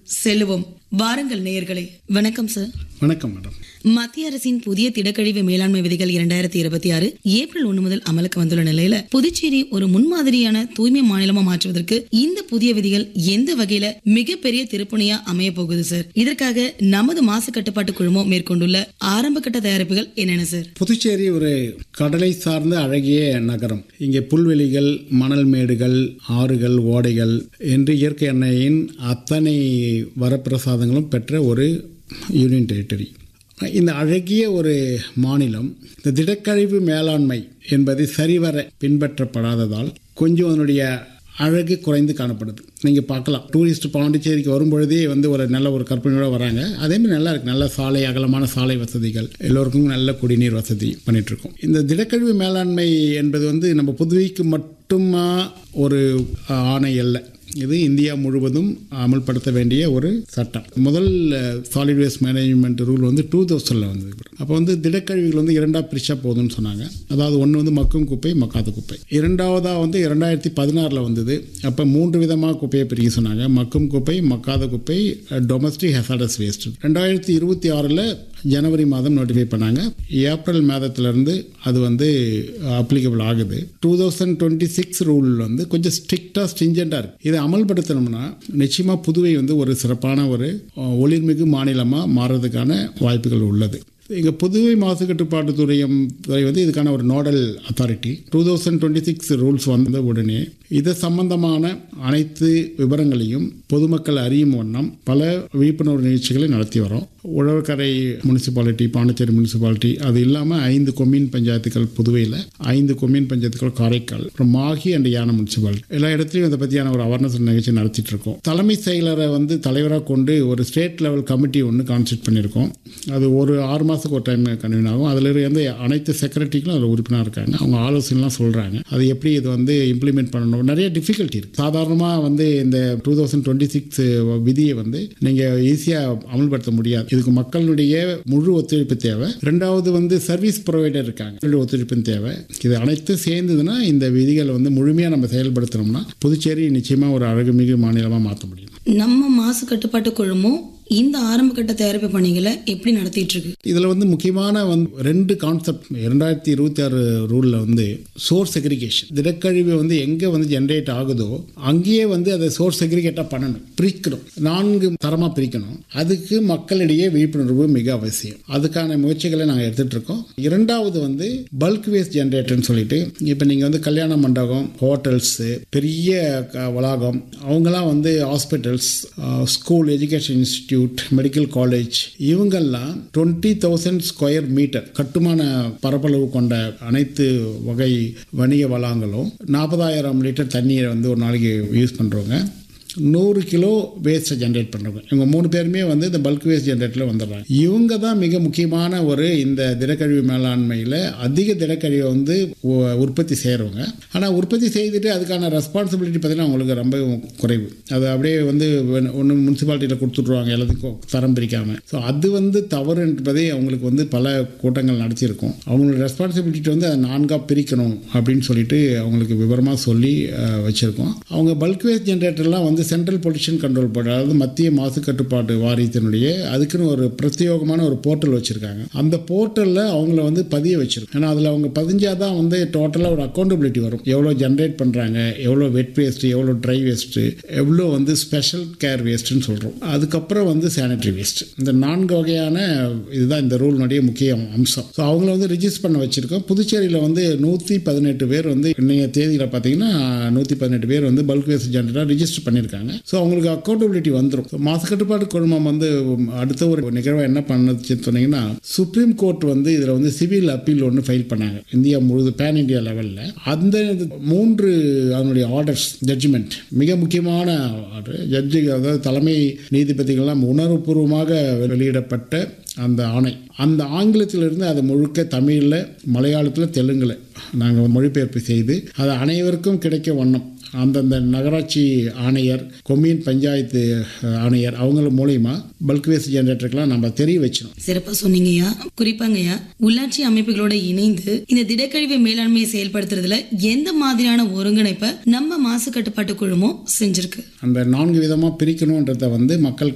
செல்லுவோம் வாருங்கள் நேயர்களே வணக்கம் சார் வணக்கம் மேடம் மத்திய அரசின் புதிய திடக்கழிவு மேலாண்மை விதிகள் இரண்டாயிரத்தி இருபத்தி ஆறு ஏப்ரல் ஒன்று முதல் அமலுக்கு வந்துள்ள நிலையில புதுச்சேரி ஒரு முன்மாதிரியான தூய்மை மாநிலமா மாற்றுவதற்கு இந்த புதிய விதிகள் எந்த வகையில மிகப்பெரிய திருப்புணையா அமைய போகுது சார் இதற்காக நமது மாசு கட்டுப்பாட்டு குழுமம் மேற்கொண்டுள்ள ஆரம்ப கட்ட தயாரிப்புகள் என்னென்ன சார் புதுச்சேரி ஒரு கடலை சார்ந்த அழகிய நகரம் இங்கே புல்வெளிகள் மணல் மேடுகள் ஆறுகள் ஓடைகள் என்று இயற்கை எண்ணெயின் அத்தனை வரப்பிரசாதங்களும் பெற்ற ஒரு யூனியன் டெரிட்டரி இந்த அழகிய ஒரு மாநிலம் இந்த திடக்கழிவு மேலாண்மை என்பது சரிவர பின்பற்றப்படாததால் கொஞ்சம் அதனுடைய அழகு குறைந்து காணப்படுது நீங்கள் பார்க்கலாம் டூரிஸ்ட் பாண்டிச்சேரிக்கு வரும்பொழுதே வந்து ஒரு நல்ல ஒரு கற்பனையோட வராங்க அதேமாதிரி நல்லா இருக்குது நல்ல சாலை அகலமான சாலை வசதிகள் எல்லோருக்கும் நல்ல குடிநீர் வசதி பண்ணிட்டு இருக்கோம் இந்த திடக்கழிவு மேலாண்மை என்பது வந்து நம்ம புதுவைக்கு மட்டுமா ஒரு ஆணை அல்ல இது இந்தியா முழுவதும் அமல்படுத்த வேண்டிய ஒரு சட்டம் முதல் சாலிட் வேஸ்ட் மேனேஜ்மெண்ட் ரூல் வந்து டூ தௌசண்டில் வந்தது அப்போ வந்து திடக்கழிவுகள் வந்து இரண்டாக பிரிச்சா போதும்னு சொன்னாங்க அதாவது ஒன்று வந்து மக்கும் குப்பை மக்காத குப்பை இரண்டாவதாக வந்து இரண்டாயிரத்தி பதினாறில் வந்தது அப்போ மூன்று விதமாக குப்பையை பிரிக்க சொன்னாங்க மக்கும் குப்பை மக்காத குப்பை டொமஸ்டிக் ஹெசாடஸ் வேஸ்ட் ரெண்டாயிரத்தி இருபத்தி ஆறில் ஜனவரி மாதம் நோட்டிஃபை பண்ணாங்க ஏப்ரல் மாதத்திலிருந்து அது வந்து அப்ளிகபிள் ஆகுது two thousand twenty six rule வந்து கொஞ்சம் ஸ்ட்ரிக்டாக ஸ்ட்ரிஞ்சண்டாக இருக்குது இதை அமல்படுத்தணும்னா நிச்சயமாக புதுவை வந்து ஒரு சிறப்பான ஒரு அஹ், ஒளிர்மிகு மாநிலமாக மாறுறதுக்கான வாய்ப்புகள் உள்ளது இங்கே புதுவை மாசு கட்டுப்பாட்டு துறையம் துறை வந்து இதுக்கான ஒரு nodal authority two thousand twenty six rules வந்த உடனே இது சம்பந்தமான அனைத்து விவரங்களையும் பொதுமக்கள் அறியும் வண்ணம் பல விழிப்புணர்வு நிகழ்ச்சிகளை நடத்தி வரோம் உழவர்கரை முனிசிபாலிட்டி பாண்டிச்சேரி முனிசிபாலிட்டி அது இல்லாமல் ஐந்து கொம்யூன் பஞ்சாயத்துகள் புதுவையில் ஐந்து கொம்யூன் பஞ்சாயத்துகள் காரைக்கால் அப்புறம் மாஹி அண்ட் யானம் முனிசிபாலிட்டி எல்லா இடத்துலையும் இதை பற்றியான ஒரு அவேர்னஸ் நிகழ்ச்சி நடத்திட்டு இருக்கோம் தலைமை செயலரை வந்து தலைவராக கொண்டு ஒரு ஸ்டேட் லெவல் கமிட்டி ஒன்று கான்ஸ்டியூட் பண்ணியிருக்கோம் அது ஒரு ஆறு மாதத்துக்கு ஒரு டைம் கன்வீன் ஆகும் அதில் இருந்து அனைத்து செக்ரட்டரிகளும் அதில் உறுப்பினராக இருக்காங்க அவங்க ஆலோசனைலாம் சொல்கிறாங்க அது எப்படி இது வந்து இம்ப்ளிமெண்ட் பண்ணணும் நிறைய டிஃபிகல்ட்டி இருக்குது சாதாரணமாக வந்து இந்த டூ தௌசண்ட் டுவெண்ட்டி சிக்ஸ் விதியை வந்து நீங்கள் ஈஸியாக அமல்படுத்த முடியாது இதுக்கு மக்களுடைய முழு ஒத்துழைப்பு தேவை ரெண்டாவது வந்து சர்வீஸ் ப்ரொவைடர் இருக்காங்க அவங்களுடைய ஒத்துழைப்பும் தேவை இது அனைத்தும் சேர்ந்ததுன்னா இந்த விதிகளை வந்து முழுமையாக நம்ம செயல்படுத்தினோம்னா புதுச்சேரி நிச்சயமாக ஒரு அழகுமிகு மாநிலமாக மாற்ற முடியும் நம்ம மாசு கட்டுப்பாட்டு குழுமம் இந்த ஆரம்ப கட்ட தயாரிப்பு பணிகளை எப்படி நடத்திட்டு இருக்கு இதில் வந்து முக்கியமான வந்து ரெண்டு கான்செப்ட் இரண்டாயிரத்தி இருபத்தி ஆறு ரூலில் வந்து சோர்ஸ் செக்ரிகேஷன் திடக்கழிவு வந்து எங்கே வந்து ஜென்ரேட் ஆகுதோ அங்கேயே வந்து அதை சோர்ஸ் செக்ரிகேட்டாக பண்ணணும் பிரிக்கணும் நான்கு தரமாக பிரிக்கணும் அதுக்கு மக்களிடையே விழிப்புணர்வு மிக அவசியம் அதுக்கான முயற்சிகளை நாங்கள் எடுத்துகிட்டு இருக்கோம் இரண்டாவது வந்து பல்க் வேஸ்ட் ஜென்ரேட்டர்னு சொல்லிட்டு இப்போ நீங்கள் வந்து கல்யாண மண்டபம் ஹோட்டல்ஸு பெரிய க- வளாகம் அவங்கெல்லாம் வந்து hospitals school education institute medical college இவங்கெல்லாம் டுவெண்ட்டி தௌசண்ட் ஸ்கொயர் மீட்டர் கட்டுமான பரப்பளவு கொண்ட அனைத்து வகை வணிக வளாகங்களும் நாற்பதாயிரம் லிட்டர் தண்ணீரை வந்து ஒரு நாளைக்கு யூஸ் பண்ணுறவங்க நூறு கிலோ வேஸ்ட்டை ஜென்ரேட் பண்ணுறவங்க இவங்க மூணு பேருமே வந்து இந்த பல்க் வேஸ்ட் ஜென்ரேட்டரில் வந்துடுறாங்க இவங்க தான் மிக முக்கியமான ஒரு இந்த திடக்கழிவு மேலாண்மையில் அதிக திடக்கழிவை வந்து உ- உற்பத்தி செய்கிறவங்க ஆனால் உற்பத்தி செய்துட்டு அதுக்கான ரெஸ்பான்சிபிலிட்டி பார்த்தீங்கன்னா அவங்களுக்கு ரொம்ப குறைவு அது அப்படியே வந்து ஒன்று முனிசிபாலிட்டியில் கொடுத்துட்ருவாங்க எல்லாத்துக்கும் தரம் பிரிக்காமல் ஸோ அது வந்து தவறு என்பதை அவங்களுக்கு வந்து பல கூட்டங்கள் நடத்தியிருக்கோம் அவங்களோட ரெஸ்பான்சிபிலிட்டி வந்து அதை நான்காக பிரிக்கணும் அப்படின்னு சொல்லிட்டு அவங்களுக்கு விவரமாக சொல்லி அஹ், வச்சிருக்கோம் அவங்க பல்க் வேஸ்ட் ஜென்ரேட்டர்லாம் வந்து சென்ட்ரல் பொல்யூஷன் கண்ட்ரோல் போர்டு அதாவது மத்திய மாசு கட்டுப்பாட்டு வாரியத்தினுடைய அதுக்குன்னு ஒரு பிரத்யேகமான ஒரு போர்ட்டல் வச்சுருக்காங்க அந்த போர்ட்டலில் அவங்கள வந்து பதிய வச்சிருக்கோம் ஏன்னா அதில் அவங்க பதிஞ்சாதான் வந்து டோட்டலாக ஒரு அக்கௌண்டபிலிட்டி வரும் எவ்வளோ ஜென்ரேட் பண்ணுறாங்க எவ்வளோ வெட் வேஸ்ட்டு எவ்வளோ ட்ரை வேஸ்ட்டு எவ்வளோ வந்து ஸ்பெஷல் கேர் வேஸ்ட்டுன்னு சொல்கிறோம் அதுக்கப்புறம் வந்து சானிட்டரி வேஸ்ட் இந்த நான்கு வகையான இதுதான் இந்த ரூல்னுடைய முக்கிய அம்சம் ஸோ அவங்கள வந்து ரிஜிஸ்டர் பண்ண வச்சிருக்கோம் புதுச்சேரியில் வந்து நூற்றி பதினெட்டு பேர் வந்து இன்னைய தேதியில் பார்த்தீங்கன்னா நூற்றி பதினெட்டு பேர் வந்து பல்க் வேஸ்ட் ஜென்ரேட்டாக ரிஜிஸ்டர் பண்ணியிருக்காங்க ஸோ அவங்களுக்கு அக்கௌண்டபிலிட்டி வந்துடும் ஸோ மாசு கட்டுப்பாடு குழுமம் வந்து அடுத்த ஒரு நிகழ்வை என்ன பண்ணுச்சுன்னு சொன்னீங்கன்னா சுப்ரீம் கோர்ட் வந்து இதில் வந்து சிவில் அப்பீல் ஒன்று ஃபைல் பண்ணாங்க இந்தியா முழுது பேன் இந்தியா லெவலில் அந்த இது மூன்று அதனுடைய ஆர்டர்ஸ் ஜட்ஜ்மெண்ட் மிக முக்கியமான ஆர்டர் ஜட்ஜு அதாவது தலைமை நீதிபதிகள்லாம் உணர்வுபூர்வமாக வெளியிடப்பட்ட அந்த ஆணை அந்த ஆங்கிலத்திலிருந்து அதை முழுக்க தமிழில் மலையாளத்தில் தெலுங்கில் நாங்கள் மொழிபெயர்ப்பு செய்து அது அனைவருக்கும் கிடைக்க வண்ணம் அந்தந்த நகராட்சி ஆணையர் கொம்யூன் பஞ்சாயத்து ஆணையர் அவங்கள மூலயமா பல்க் வேஸ்ட் ஜென்ரேட்டருக்கெல்லாம் நம்ம தெரிய வச்சிடும் சிறப்பா சொன்னீங்கய்யா குறிப்பாங்கய்யா உள்ளாட்சி அமைப்புகளோட இணைந்து இந்த திடக்கழிவு மேலாண்மையை செயல்படுத்துறதுல எந்த மாதிரியான ஒருங்கிணைப்பை நம்ம மாசு கட்டுப்பாட்டு குழுமம் செஞ்சிருக்கு அந்த நான்கு விதமாக பிரிக்கணுன்றதை வந்து மக்கள்